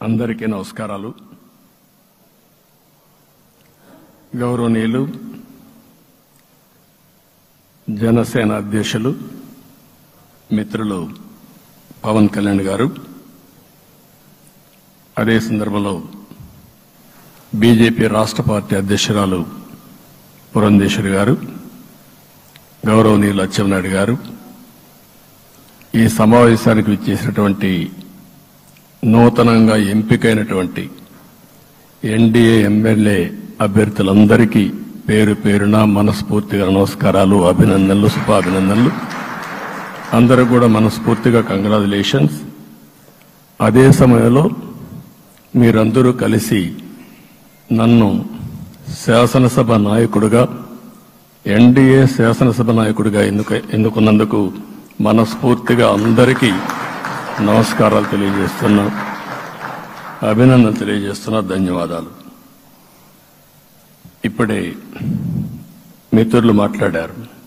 అందరికీ నమస్కారాలు గౌరవనీయులు జనసేన అధ్యక్షులు మిత్రులు పవన్ కళ్యాణ్ గారు అదే సందర్భంలో బీజేపీ రాష్ట్ర పార్టీ అధ్యక్షురాలు పురంధేశ్వరి గారు గౌరవనీయులు అచ్చెన్నాయుడు గారు ఈ సమావేశానికి విచ్చేసినటువంటి నూతనంగా ఎంపికైనటువంటి ఎన్డీఏ ఎమ్మెల్యే అభ్యర్థులందరికీ పేరు పేరున మనస్ఫూర్తిగా నమస్కారాలు అభినందనలు శుభాభినందనలు అందరూ కూడా మనస్ఫూర్తిగా కంగ్రాచులేషన్స్ అదే సమయంలో మీరందరూ కలిసి నన్ను శాసనసభ నాయకుడిగా ఎన్డీఏ శాసనసభ నాయకుడిగా ఎన్నుక ఎన్నుకున్నందుకు మనస్ఫూర్తిగా అందరికీ నమస్కారాలు తెలియజేస్తున్నా అభినందనలు తెలియజేస్తున్నా ధన్యవాదాలు ఇప్పుడే మిత్రులు మాట్లాడారు